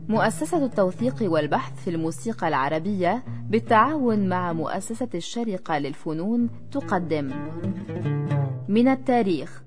مؤسسة التوثيق والبحث في الموسيقى العربية بالتعاون مع مؤسسة الشرقة للفنون تقدم من التاريخ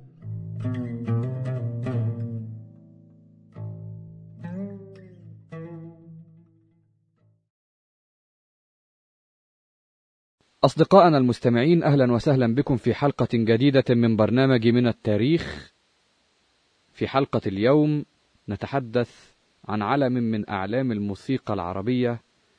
أصدقائنا المستمعين أهلا وسهلا بكم في حلقة جديدة من برنامج من التاريخ في حلقة اليوم نتحدث عن علم من أعلام الموسيقى العربية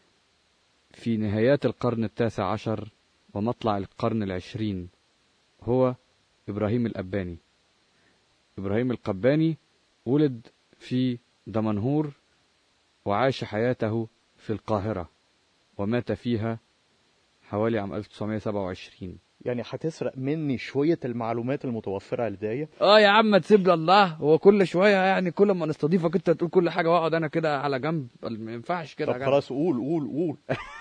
في نهايات القرن التاسع عشر ومطلع القرن العشرين هو إبراهيم الأباني إبراهيم القباني ولد في دمنهور وعاش حياته في القاهرة ومات فيها حوالي عام 1927 يعني هتسرق مني شوية المعلومات المتوفرة لدي اه يا عم تسيب لي الله هو كل شويه يعني كل ما نستضيفك انت تقول كل حاجه واقعد انا كده على جنب ما ينفعش كده طب يا جدع. خلاص قول قول قول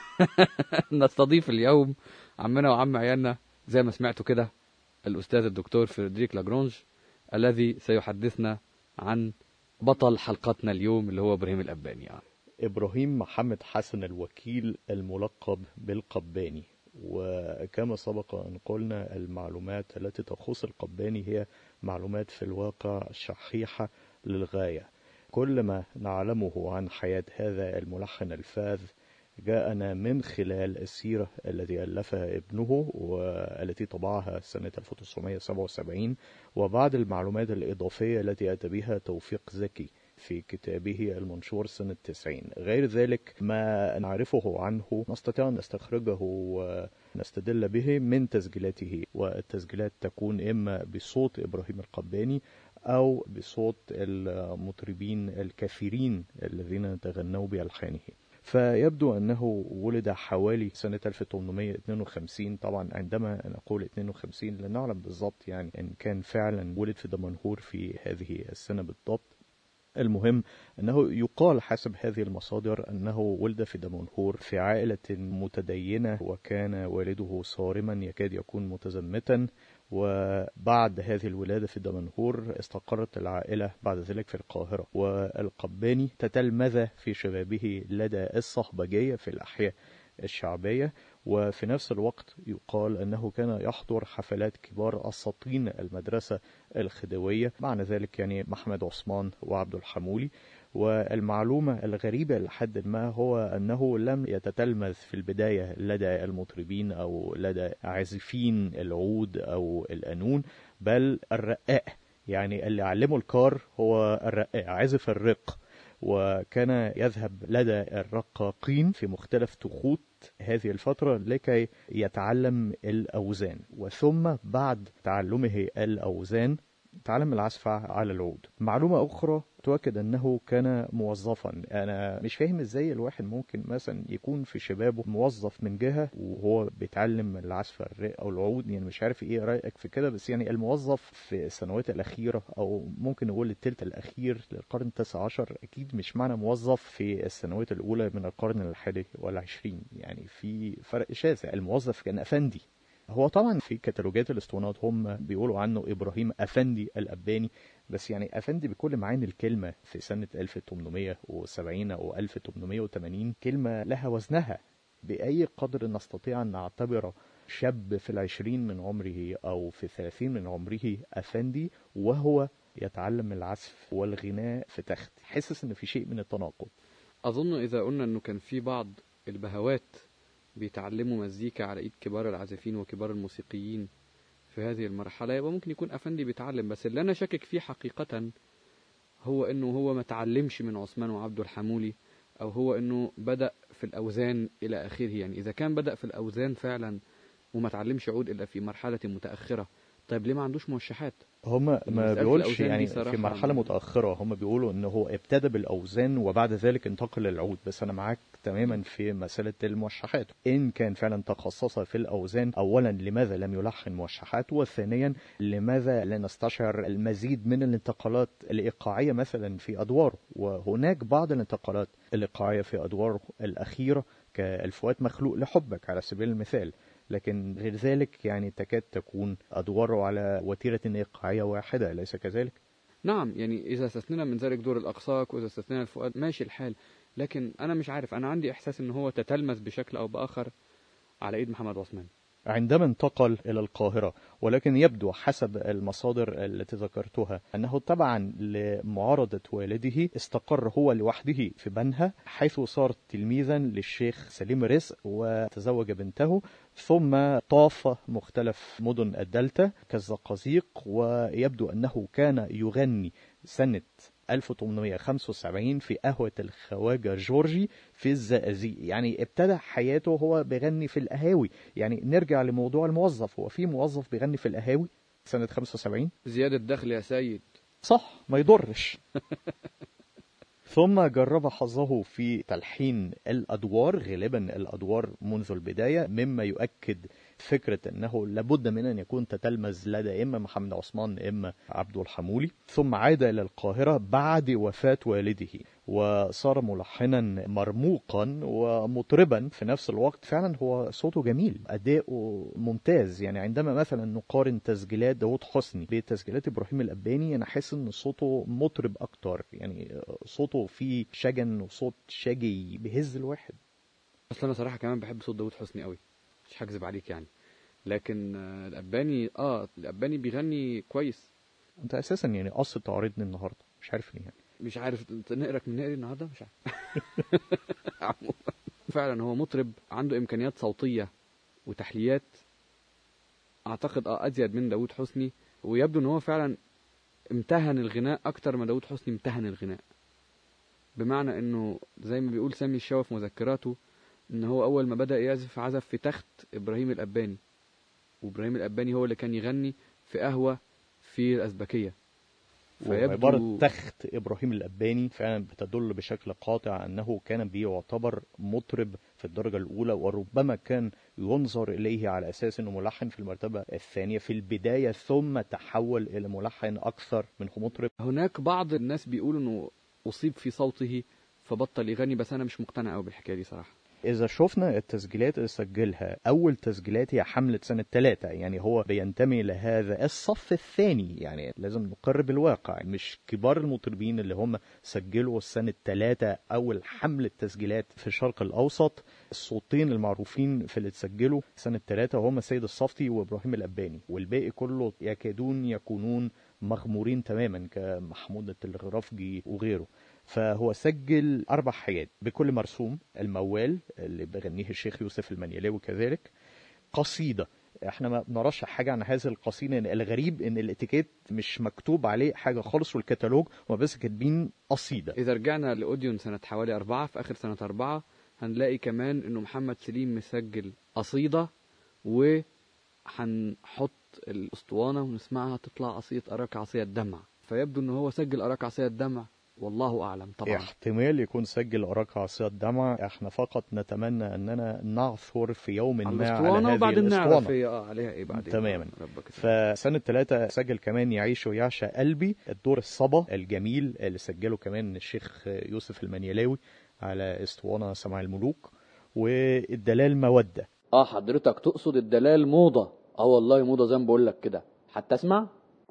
نستضيف اليوم عمنا وعم عيالنا زي ما سمعتوا كده الاستاذ الدكتور فريدريك لاجرونج الذي سيحدثنا عن بطل حلقتنا اليوم اللي هو ابراهيم الاباني يعني. إبراهيم محمد حسن الوكيل الملقب بالقباني وكما سبق أن قلنا المعلومات التي تخص القباني هي معلومات في الواقع شحيحة للغاية كل ما نعلمه عن حياة هذا الملحن الفاذ جاءنا من خلال السيرة التي ألفها ابنه والتي طبعها سنة 1977 وبعض المعلومات الإضافية التي أتى بها توفيق زكي في كتابه المنشور سنة 90 غير ذلك ما نعرفه عنه نستطيع أن نستخرجه ونستدل به من تسجيلاته والتسجيلات تكون إما بصوت إبراهيم القباني أو بصوت المطربين الكثيرين الذين تغنوا بألحانه فيبدو أنه ولد حوالي سنة 1852 طبعا عندما نقول 52 لا نعلم بالضبط يعني إن كان فعلا ولد في دمنهور في هذه السنة بالضبط المهم أنه يقال حسب هذه المصادر أنه ولد في دمنهور في عائلة متدينة وكان والده صارما يكاد يكون متزمتا وبعد هذه الولادة في دمنهور استقرت العائلة بعد ذلك في القاهرة والقباني تتلمذ في شبابه لدى الصهبجية في الأحياء الشعبية وفي نفس الوقت يقال أنه كان يحضر حفلات كبار أساطين المدرسة الخديوية معنى ذلك يعني محمد عثمان وعبد الحمولي والمعلومة الغريبة لحد ما هو أنه لم يتتلمذ في البداية لدى المطربين أو لدى عازفين العود أو القانون بل الرقاء يعني اللي علمه الكار هو الرقاء عازف الرق وكان يذهب لدى الرقاقين في مختلف تخوت هذه الفترة لكي يتعلم الأوزان وثم بعد تعلمه الأوزان تعلم العزف على العود معلومة أخرى تؤكد أنه كان موظفا أنا مش فاهم إزاي الواحد ممكن مثلا يكون في شبابه موظف من جهة وهو بيتعلم العزف الرق أو العود يعني مش عارف إيه رأيك في كده بس يعني الموظف في السنوات الأخيرة أو ممكن نقول الثلث الأخير للقرن التاسع عشر أكيد مش معنى موظف في السنوات الأولى من القرن الحادي والعشرين يعني في فرق شاسع الموظف كان أفندي هو طبعا في كتالوجات الاسطوانات هم بيقولوا عنه ابراهيم افندي الاباني بس يعني افندي بكل معاني الكلمه في سنه 1870 او 1880 كلمه لها وزنها باي قدر نستطيع ان نعتبر شاب في العشرين من عمره او في الثلاثين من عمره افندي وهو يتعلم العزف والغناء في تخت حاسس ان في شيء من التناقض أظن إذا قلنا إنه كان في بعض البهوات بيتعلموا مزيكا على إيد كبار العازفين وكبار الموسيقيين في هذه المرحلة يبقى ممكن يكون أفندي بيتعلم بس اللي أنا شاكك فيه حقيقة هو إنه هو ما تعلمش من عثمان وعبد الحمولي أو هو إنه بدأ في الأوزان إلى آخره يعني إذا كان بدأ في الأوزان فعلا وما تعلمش عود إلا في مرحلة متأخرة طيب ليه ما عندوش موشحات؟ هم ما مسألة بيقولش الأوزان دي يعني صراحة في مرحلة م- متأخرة هم بيقولوا ان هو ابتدى بالأوزان وبعد ذلك انتقل للعود بس أنا معاك تماما في مسألة الموشحات إن كان فعلا تخصص في الأوزان أولا لماذا لم يلحن موشحات وثانيا لماذا لا نستشعر المزيد من الانتقالات الإيقاعية مثلا في أدواره وهناك بعض الانتقالات الإيقاعية في أدواره الأخيرة كالفؤاد مخلوق لحبك على سبيل المثال لكن غير ذلك يعني تكاد تكون أدواره على وتيرة إيقاعية واحدة أليس كذلك؟ نعم يعني إذا استثنينا من ذلك دور الأقساق وإذا استثنينا الفؤاد ماشي الحال لكن أنا مش عارف أنا عندي إحساس إن هو تتلمذ بشكل أو بآخر على إيد محمد عثمان عندما انتقل إلى القاهرة ولكن يبدو حسب المصادر التي ذكرتها أنه تبعا لمعارضة والده استقر هو لوحده في بنها حيث صار تلميذا للشيخ سليم رزق وتزوج بنته ثم طاف مختلف مدن الدلتا كالزقازيق ويبدو أنه كان يغني سنة 1875 في قهوة الخواجة جورجي في الزقازيق يعني ابتدى حياته هو بيغني في القهاوي يعني نرجع لموضوع الموظف هو في موظف بيغني في القهاوي سنة 75 زيادة دخل يا سيد صح ما يضرش ثم جرب حظه في تلحين الأدوار غالبا الأدوار منذ البداية مما يؤكد فكرة أنه لابد من أن يكون تتلمذ لدى إما محمد عثمان إما عبد الحمولي ثم عاد إلى القاهرة بعد وفاة والده وصار ملحنا مرموقا ومطربا في نفس الوقت فعلا هو صوته جميل أداؤه ممتاز يعني عندما مثلا نقارن تسجيلات داود حسني بتسجيلات إبراهيم الأباني أنا حاسس أن صوته مطرب أكتر يعني صوته فيه شجن وصوت شجي بيهز الواحد اصل انا صراحه كمان بحب صوت داود حسني قوي مش هكذب عليك يعني لكن آه، الاباني اه الاباني بيغني كويس انت اساسا يعني قصد تعرضني النهارده مش عارف ليه يعني مش عارف انت نقرك من نقري النهارده مش عارف عموما فعلا هو مطرب عنده امكانيات صوتيه وتحليات اعتقد اه ازيد من داود حسني ويبدو ان هو فعلا امتهن الغناء اكتر ما داود حسني امتهن الغناء بمعنى انه زي ما بيقول سامي الشاوي في مذكراته ان هو اول ما بدا يعزف عزف في تخت ابراهيم الاباني وابراهيم الاباني هو اللي كان يغني في قهوه في الازبكيه وعبارة تخت إبراهيم الأباني فعلا بتدل بشكل قاطع أنه كان بيعتبر مطرب في الدرجة الأولى وربما كان ينظر إليه على أساس أنه ملحن في المرتبة الثانية في البداية ثم تحول إلى ملحن أكثر منه مطرب هناك بعض الناس بيقولوا أنه أصيب في صوته فبطل يغني بس أنا مش مقتنع قوي بالحكاية دي صراحة إذا شفنا التسجيلات اللي سجلها أول تسجيلات هي حملة سنة ثلاثة يعني هو بينتمي لهذا الصف الثاني يعني لازم نقر بالواقع مش كبار المطربين اللي هم سجلوا سنة ثلاثة أول حملة تسجيلات في الشرق الأوسط الصوتين المعروفين في اللي اتسجلوا سنة ثلاثة هم سيد الصفتي وإبراهيم الأباني والباقي كله يكادون يكونون مغمورين تماما كمحمود التلغرافجي وغيره فهو سجل أربع حاجات بكل مرسوم الموال اللي بغنيه الشيخ يوسف المنيلاوي كذلك قصيدة احنا ما بنراش حاجة عن هذه القصيدة الغريب ان الاتيكيت مش مكتوب عليه حاجة خالص والكتالوج هو بس كاتبين قصيدة اذا رجعنا لاوديون سنة حوالي أربعة في اخر سنة أربعة هنلاقي كمان انه محمد سليم مسجل قصيدة وهنحط الاسطوانة ونسمعها تطلع قصيدة أراك عصية الدمع فيبدو ان هو سجل أراك عصية الدمع والله أعلم طبعا احتمال يكون سجل أراك عصية الدمع احنا فقط نتمنى أننا نعثر في يوم ما على هذه وبعدين نعرف هي اه عليها ايه بعدين تماما فسنة ثلاثة سجل كمان يعيش ويعشى قلبي الدور الصبا الجميل اللي سجله كمان الشيخ يوسف المنيلاوي على اسطوانة سماع الملوك والدلال مودة اه حضرتك تقصد الدلال موضة اه والله موضة زي ما بقول لك كده حتى اسمع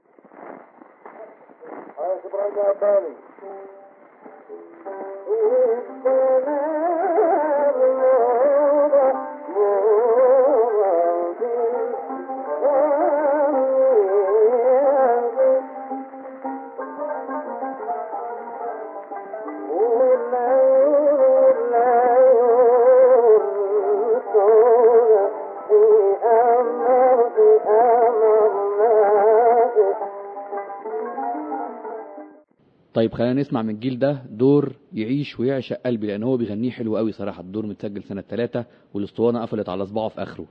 طيب خلينا نسمع من الجيل ده دور يعيش ويعشق قلبي لان هو بيغنيه حلو قوي صراحه الدور متسجل سنه ثلاثة والاسطوانه قفلت على صباعه في اخره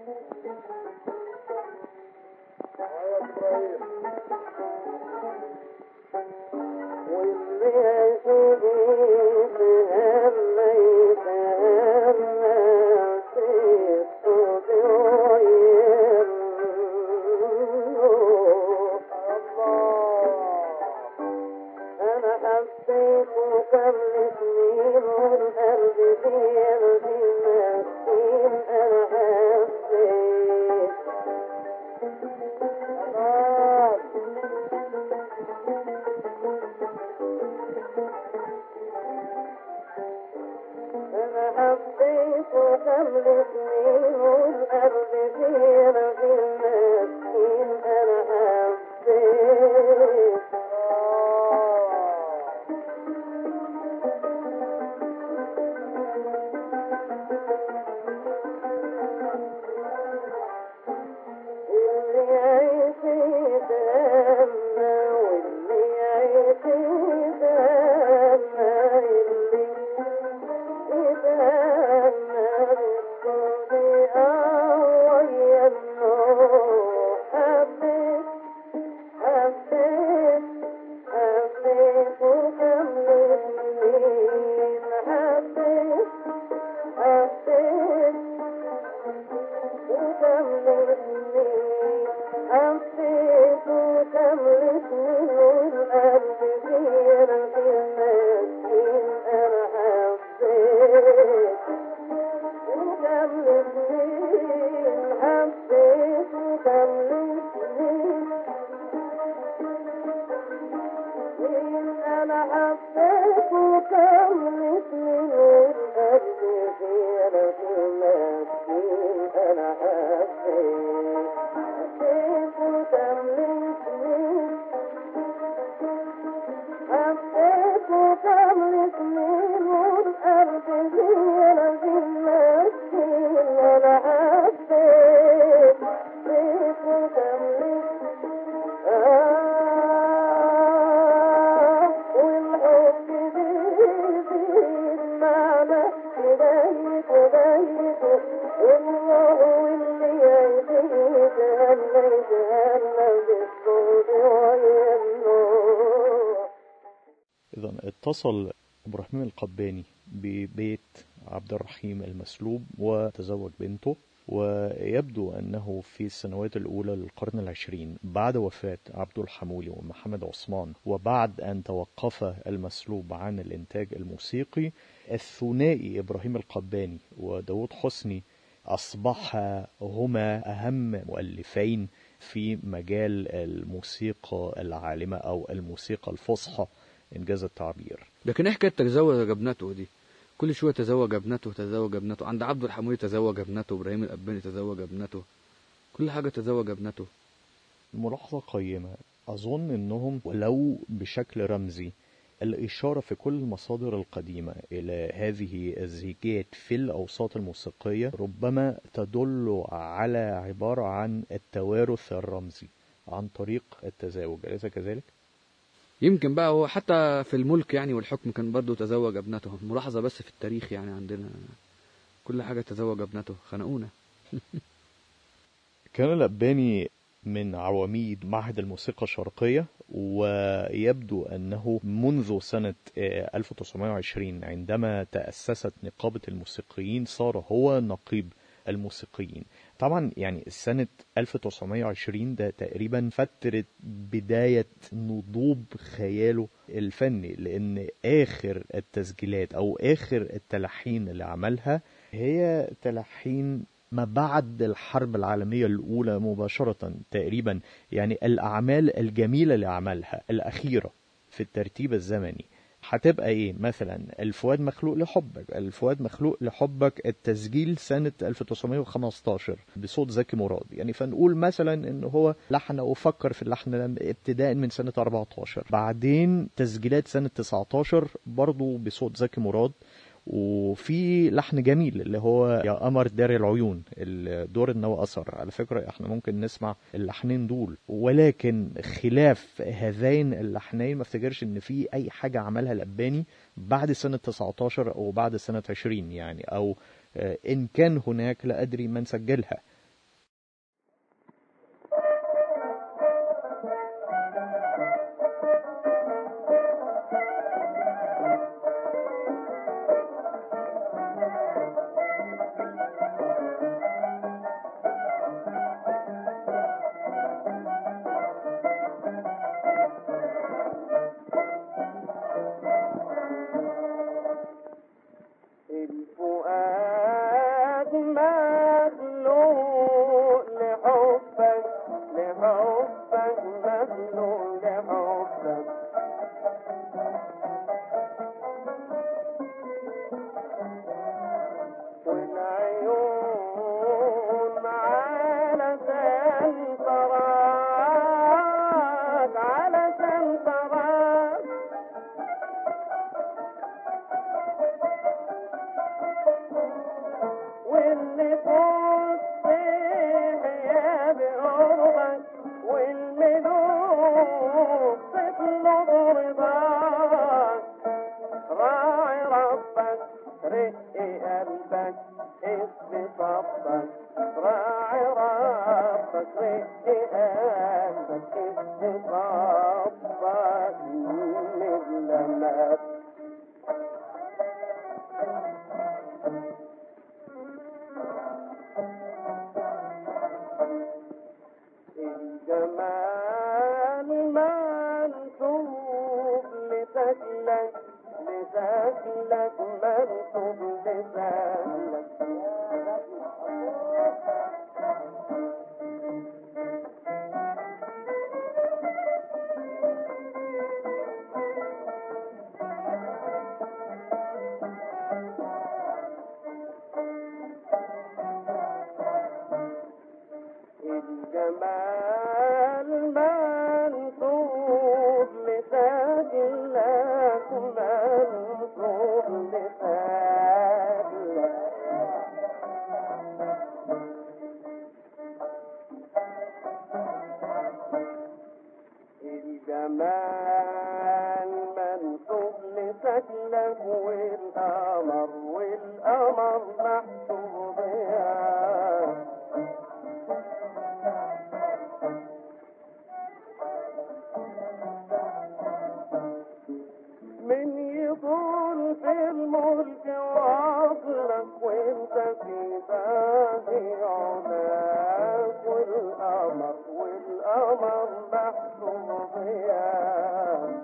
إذا اتصل إبراهيم القباني ببيت عبد الرحيم المسلوب وتزوج بنته ويبدو أنه في السنوات الأولى للقرن العشرين بعد وفاة عبد الحمولي ومحمد عثمان وبعد أن توقف المسلوب عن الإنتاج الموسيقي الثنائي إبراهيم القباني وداود حسني أصبح هما أهم مؤلفين في مجال الموسيقى العالمة أو الموسيقى الفصحى إنجاز التعبير لكن ايه حكايه تزوج ابنته دي كل شويه تزوج ابنته تزوج ابنته عند عبد الحمولي تزوج ابنته ابراهيم الاباني تزوج ابنته كل حاجه تزوج ابنته ملاحظة قيمة أظن أنهم ولو بشكل رمزي الإشارة في كل المصادر القديمة إلى هذه الزيجات في الأوساط الموسيقية ربما تدل على عبارة عن التوارث الرمزي عن طريق التزاوج أليس كذلك؟ يمكن بقى هو حتى في الملك يعني والحكم كان برضه تزوج ابنته ملاحظه بس في التاريخ يعني عندنا كل حاجه تزوج ابنته خنقونا كان الأباني من عواميد معهد الموسيقى الشرقية ويبدو أنه منذ سنة آه، 1920 عندما تأسست نقابة الموسيقيين صار هو نقيب الموسيقيين طبعا يعني سنة 1920 ده تقريبا فترة بداية نضوب خياله الفني لأن آخر التسجيلات أو آخر التلحين اللي عملها هي تلحين ما بعد الحرب العالمية الأولى مباشرة تقريبا يعني الأعمال الجميلة اللي عملها الأخيرة في الترتيب الزمني هتبقى ايه مثلا الفؤاد مخلوق لحبك الفؤاد مخلوق لحبك التسجيل سنة 1915 بصوت زكي مراد يعني فنقول مثلا ان هو لحن او فكر في اللحن ده ابتداء من سنة 14 بعدين تسجيلات سنة 19 برضو بصوت زكي مراد وفي لحن جميل اللي هو يا قمر دار العيون الدور النوى أثر على فكرة احنا ممكن نسمع اللحنين دول ولكن خلاف هذين اللحنين ما افتكرش ان في اي حاجة عملها الأباني بعد سنة 19 او بعد سنة 20 يعني او آه، ان كان هناك لا ادري من سجلها حبك رق قلبك استطابك من لمك الجمال منسوب لشكلك لشكلك منسوب لشكلك الجمال منسوب لشكلك منسوب لشكلك الجمال منسوب لشكلك والقمر والقمر محسوب ضياء من يطول في الملك وعقلك وانت في باقي علاك والقمر والقمر محسوب ضياء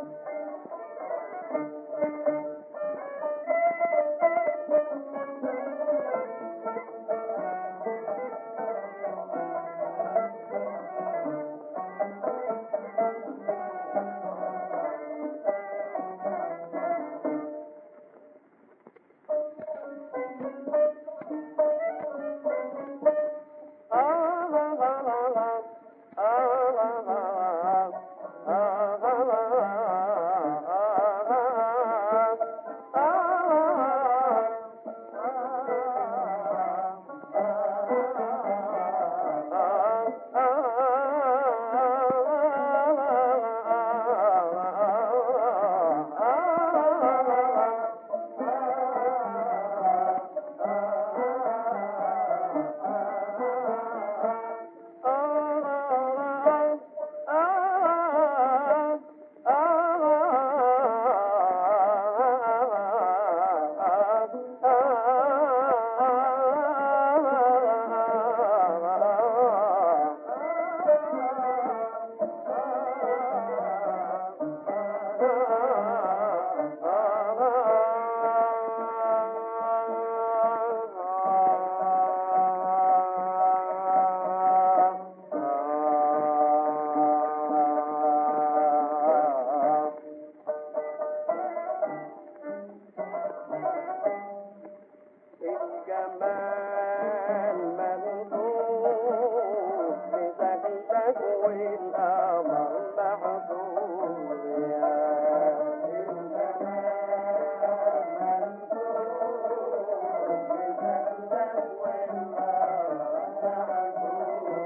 الجمال منظور بشكلك والقمر محظوظ يا الجمال منظور بشكلك والقمر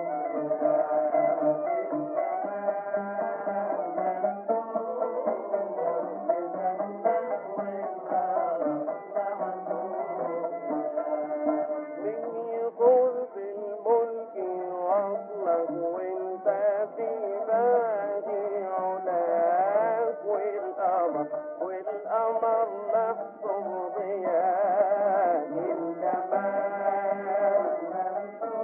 من يطول في الملك وصلك وانت في باقي علاك والقمر والقمر محصور ضياء الجمال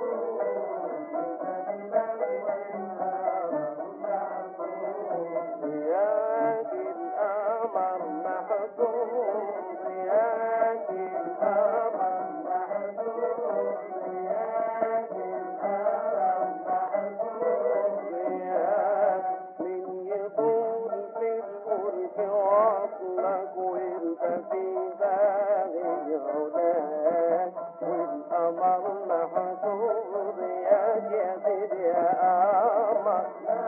ضياك القمر محصور ضياك القمر محصور ضياك القمر محصور ضياك من يطول في الملك وصلك وانت في باغي علاك والقمر محصور ضياك يا سيدي يا قمر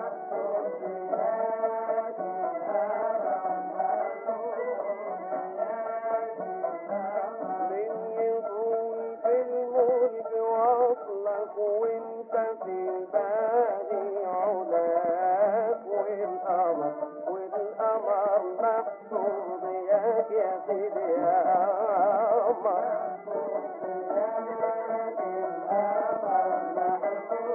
من يطول في الملك وصلك وانت في باغي علاك والقمر والقمر محصور ضياك يا سيدي يا قمر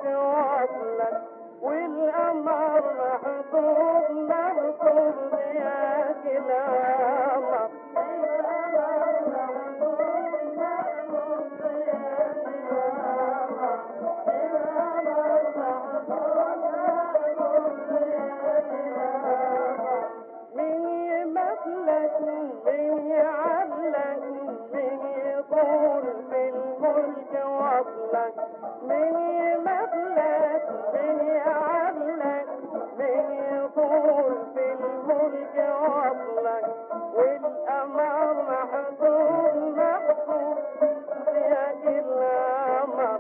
وصلك والقمر محطوط محطوط ضياك القمر من يمثلك من يعدلك من يطول في الملك وصلك من يمثلك من يعدلك من يطول في الملك وصلك والأمر محطوط محطوط يا الأمر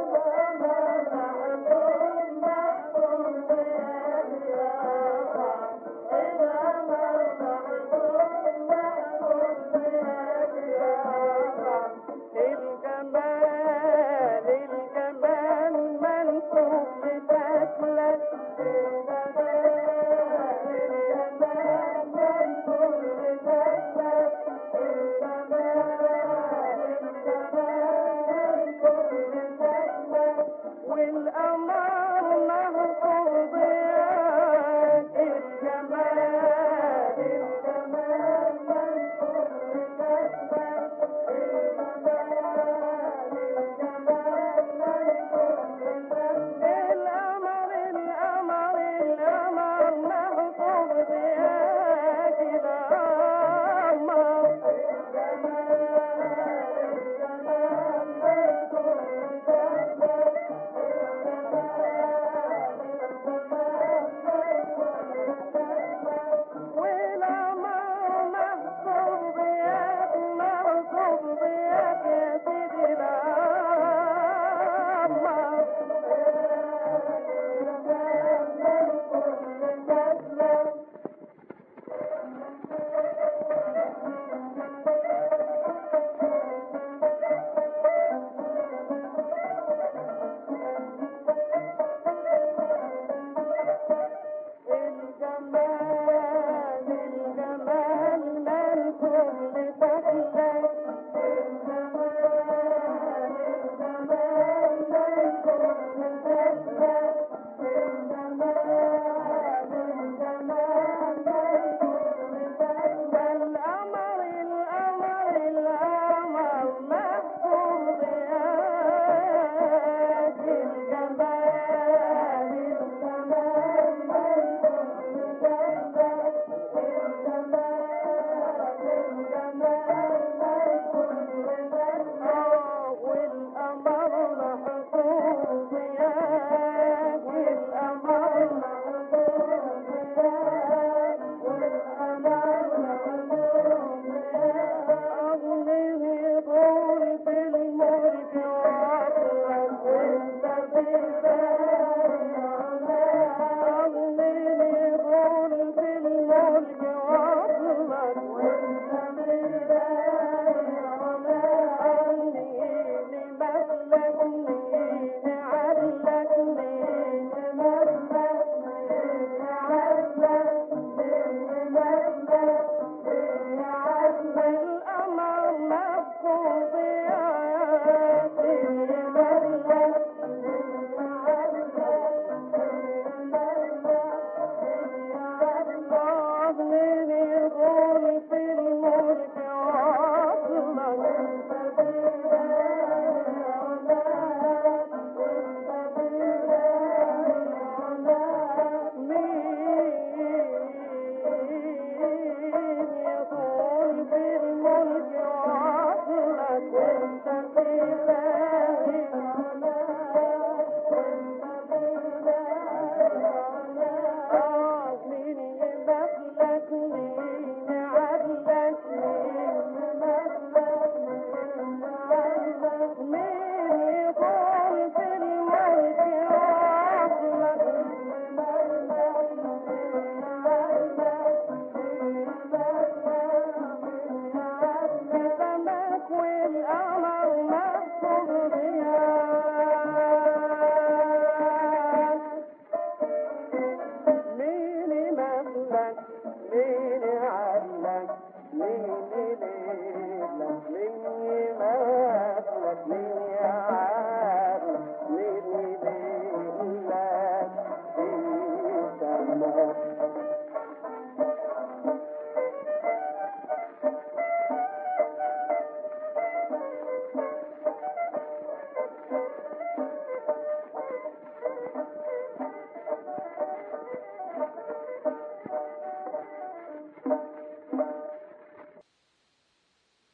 الجمال الجمال منسوب لشكلك والأمر محفوظ ضياك الجمال الجمال منسوب لشكلك الأمر الأمر الأمر محفوظ ضياك الأمر والأمر محفوظ ضياك محفوظ ضياك يا سيدي الأمر الجمال الجمال منسوب لشكلك الجمال الجمال منسوب لشكلك الجمال الجمال منسوب لشكلك الأمر الأمر الأمر محفوظ ضياك الجمال الجمال والأمر محفوظ ضياك الأمر محفوظ ضياك والأمر محفوظ ضياك أغنيه طول في الملك وعطلك وانت في أغنيه طول في الملك وعطلك وانت في عليني مثلك مين علك مين مثلك مين علك مين مثلك مين علك الأمر مفقود يا سيدي مثلك مين علك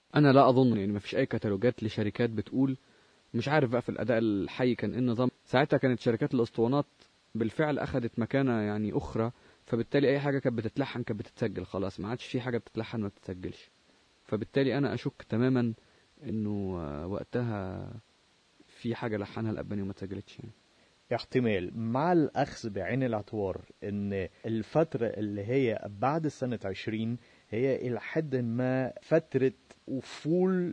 انا لا اظن يعني مفيش اي كتالوجات لشركات بتقول مش عارف بقى في الاداء الحي كان ايه النظام ساعتها كانت شركات الاسطوانات بالفعل اخذت مكانه يعني اخرى فبالتالي اي حاجه كانت بتتلحن كانت بتتسجل خلاص ما عادش في حاجه بتتلحن ما بتتسجلش فبالتالي انا اشك تماما انه آه، وقتها في حاجه لحنها الاباني وما اتسجلتش يعني احتمال مع الأخذ بعين الاعتبار إن الفترة اللي هي بعد سنة عشرين هي إلى حد ما فترة أفول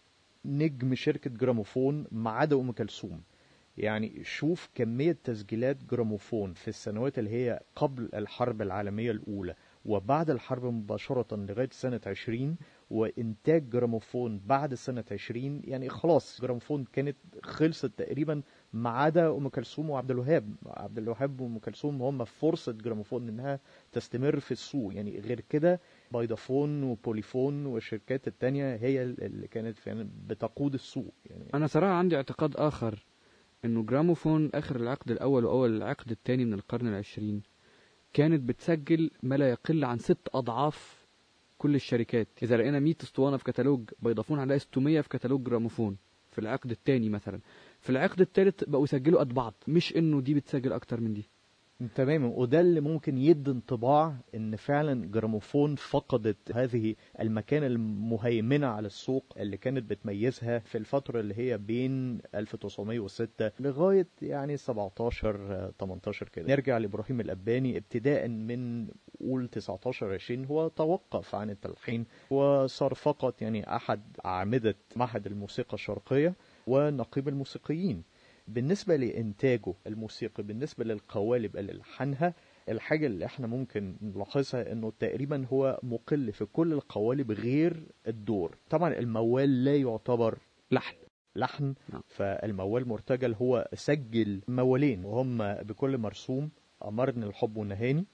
نجم شركة جراموفون ما عدا أم كلثوم يعني شوف كمية تسجيلات جراموفون في السنوات اللي هي قبل الحرب العالمية الأولى وبعد الحرب مباشرة لغاية سنة عشرين وإنتاج جراموفون بعد سنة عشرين يعني خلاص جراموفون كانت خلصت تقريبا ما عدا ام كلثوم وعبد الوهاب عبد الوهاب وام كلثوم هم فرصه جراموفون انها تستمر في السوق يعني غير كده بايدافون وبوليفون والشركات التانية هي اللي كانت فعلا بتقود السوق يعني انا صراحه عندي اعتقاد اخر انه جراموفون اخر العقد الاول واول العقد الثاني من القرن العشرين كانت بتسجل ما لا يقل عن ست اضعاف كل الشركات اذا لقينا 100 اسطوانه في كتالوج فودافون هنلاقي 600 في كتالوج جراموفون في العقد الثاني مثلا في العقد الثالث بقوا يسجلوا قد بعض مش انه دي بتسجل اكتر من دي تماما وده اللي ممكن يدي انطباع ان فعلا جراموفون فقدت هذه المكانة المهيمنة على السوق اللي كانت بتميزها في الفترة اللي هي بين 1906 لغاية يعني 17 آه، 18 كده نرجع لابراهيم الاباني ابتداء من قول 19 20 هو توقف عن التلحين وصار فقط يعني احد اعمدة معهد الموسيقى الشرقية ونقيب الموسيقيين بالنسبة لإنتاجه الموسيقي بالنسبة للقوالب اللي لحنها الحاجة اللي احنا ممكن نلاحظها انه تقريبا هو مقل في كل القوالب غير الدور طبعا الموال لا يعتبر لحن لحن نعم. فالموال مرتجل هو سجل موالين وهم بكل مرسوم أمرني الحب والنهاني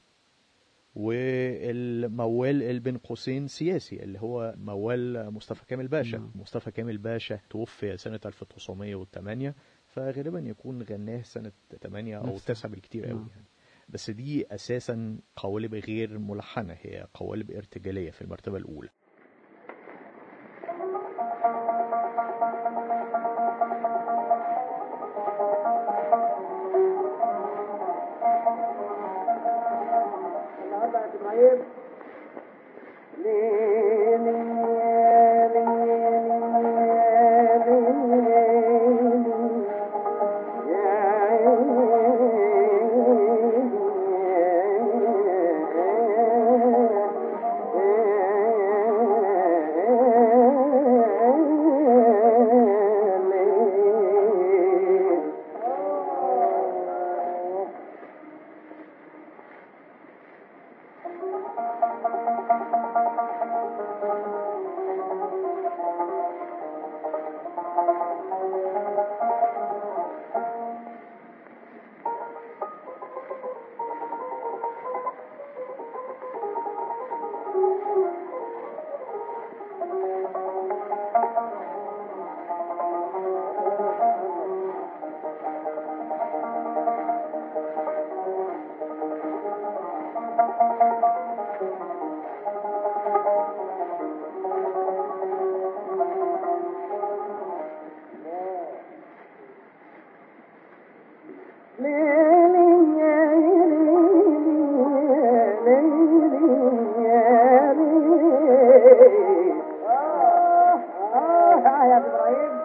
والموال اللي بين قوسين سياسي اللي هو موال مصطفى كامل باشا نعم. مصطفى كامل باشا توفي سنة 1908 فغالبا يكون غناه سنة 8 أو نفسه. 9 بالكتير قوي نعم. يعني بس دي أساسا قوالب غير ملحنة هي قوالب ارتجالية في المرتبة الأولى النهارده اسماعيل يا ابراهيم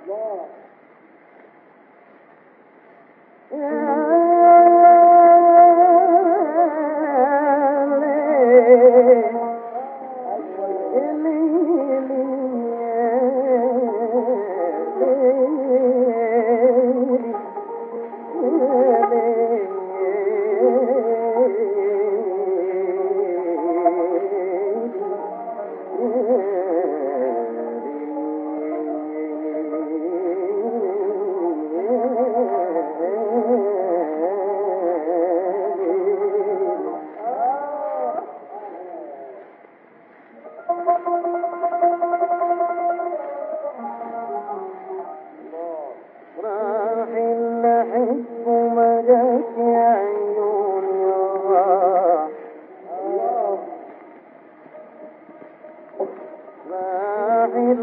راح الحب مدك يا عيوني راح راح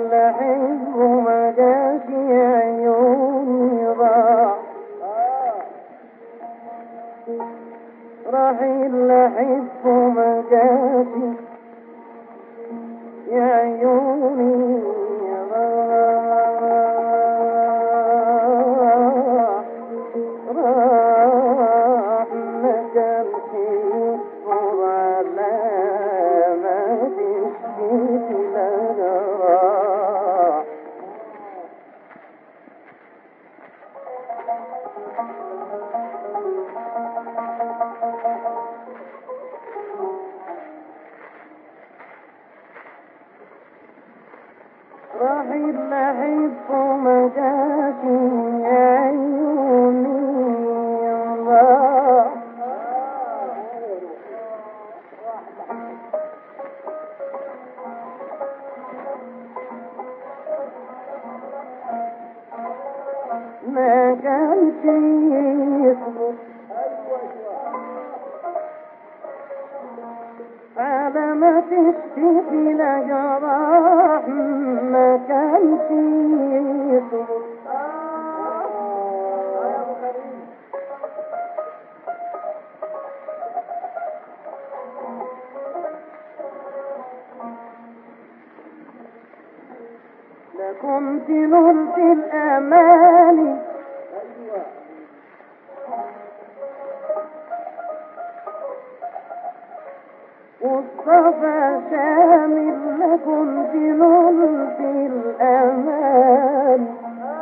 يصبر على ما تشتكي لجراح ما كانش يصبر لكنت نلت الأماني والصفا شامل لكنت نلت الأماني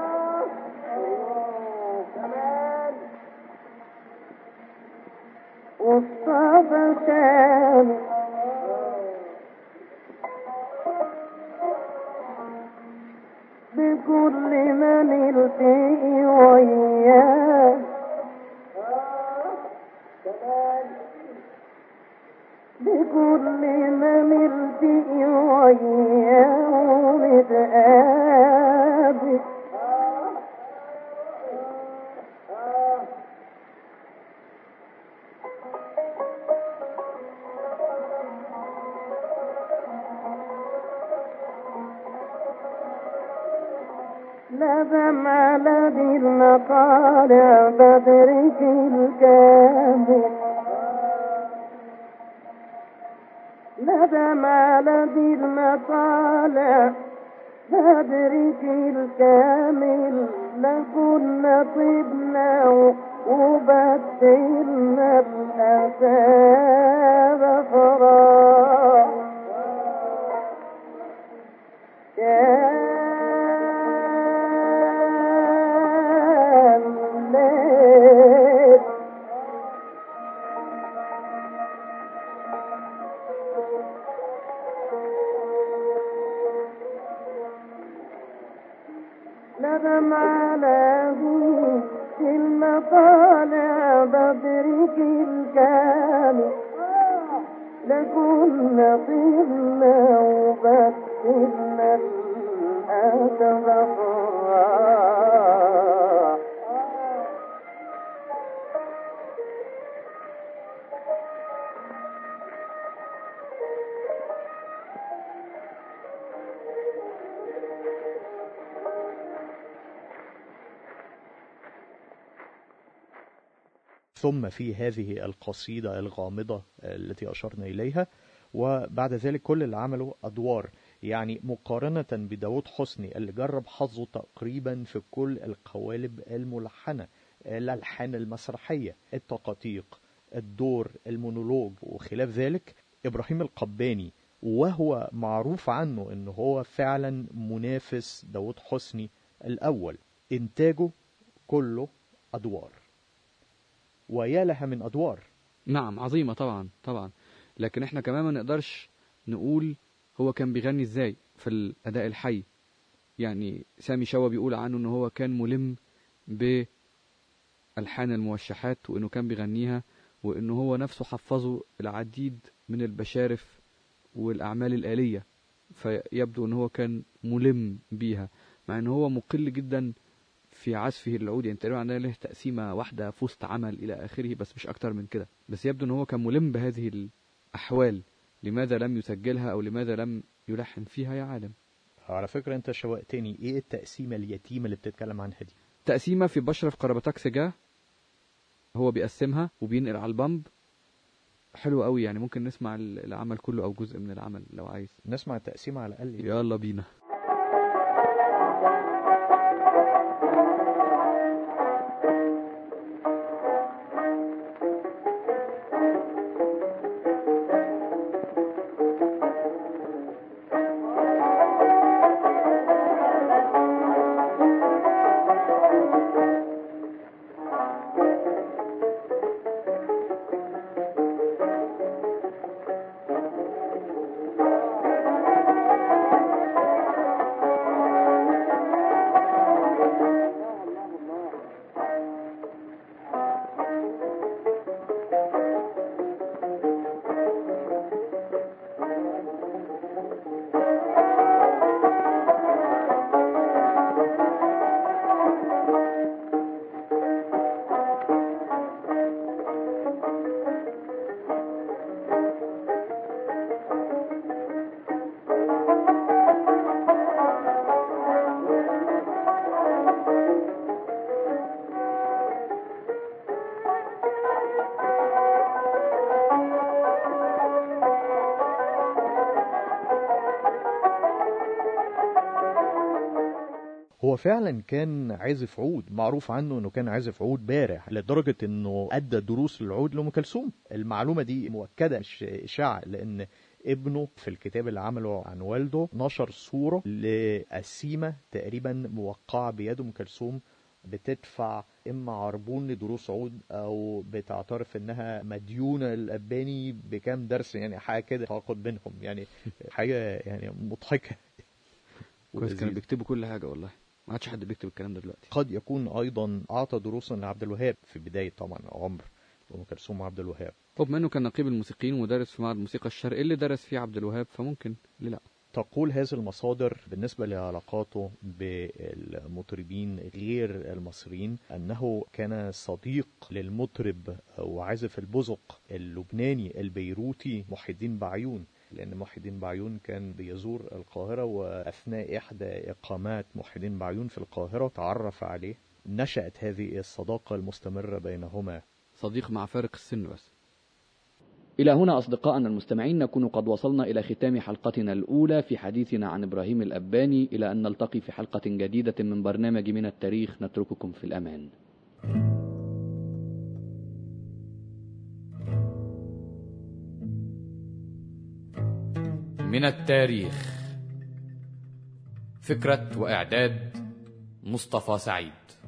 والصفا شامل بكل من التقي وياه بكل من التقي وياه نتقابل ندم على ذي المقالع بدرك الكامل ندم على ذي المطالع بدرك الكامل لكنا طبنا وبدلنا الأسى فراغ كان ندم على في المطالع بدرك الكامل لكنا طلنا وبدلنا الأسف فراح ثم في هذه القصيدة الغامضة التي أشرنا إليها وبعد ذلك كل اللي عمله أدوار يعني مقارنة بداود حسني اللي جرب حظه تقريبا في كل القوالب الملحنة الألحان المسرحية التقاطيق الدور المونولوج وخلاف ذلك إبراهيم القباني وهو معروف عنه أنه هو فعلا منافس داود حسني الأول إنتاجه كله أدوار ويا لها من أدوار نعم عظيمة طبعا طبعا لكن احنا كمان ما نقدرش نقول هو كان بيغني ازاي في الأداء الحي يعني سامي شوا بيقول عنه ان هو كان ملم بألحان الموشحات وانه كان بيغنيها وانه هو نفسه حفظه العديد من البشارف والأعمال الآلية فيبدو ان هو كان ملم بيها مع ان هو مقل جدا في عزفه العود يعني تقريبا عندنا له تقسيمة واحدة في وسط عمل إلى آخره بس مش أكتر من كده بس يبدو إن هو كان ملم بهذه الأحوال لماذا لم يسجلها أو لماذا لم يلحن فيها يا عالم على فكرة أنت شوقتني إيه التقسيمة اليتيمة اللي بتتكلم عنها دي تقسيمة في بشرف قربتك سجاه هو بيقسمها وبينقل على البامب حلو قوي يعني ممكن نسمع العمل كله أو جزء من العمل لو عايز نسمع التقسيمة على الأقل يلا بينا Thank فعلا كان عازف عود معروف عنه انه كان عازف عود بارع لدرجه انه ادى دروس العود لام كلثوم المعلومه دي مؤكده مش اشاعه لان ابنه في الكتاب اللي عمله عن والده نشر صوره لقسيمه تقريبا موقعه بيد ام كلثوم بتدفع اما عربون لدروس عود او بتعترف انها مديونه للاباني بكام درس يعني حاجه كده تعاقد بينهم يعني حاجه يعني مضحكه كويس كانوا ولذيذة. بيكتبوا كل حاجه والله ما عادش حد بيكتب الكلام ده دلوقتي قد يكون ايضا اعطى دروسا لعبد الوهاب في بدايه طبعا عمر ام كلثوم وعبد الوهاب هو بما انه كان نقيب الموسيقيين ومدرس في معهد الموسيقى الشرقي اللي درس فيه عبد الوهاب فممكن ليه لا تقول هذه المصادر بالنسبة لعلاقاته بالمطربين غير المصريين أنه كان صديق للمطرب وعازف البزق اللبناني البيروتي محي الدين بعيون لأن محي الدين بعيون كان بيزور القاهرة وأثناء إحدى إقامات محي الدين بعيون في القاهرة تعرف عليه نشأت هذه الصداقة المستمرة بينهما صديق مع فارق السن بس إلى هنا أصدقائنا المستمعين نكون قد وصلنا إلى ختام حلقتنا الأولى في حديثنا عن إبراهيم الأباني إلى أن نلتقي في حلقة جديدة من برنامج من التاريخ نترككم في الأمان من التاريخ فكرة وإعداد مصطفى سعيد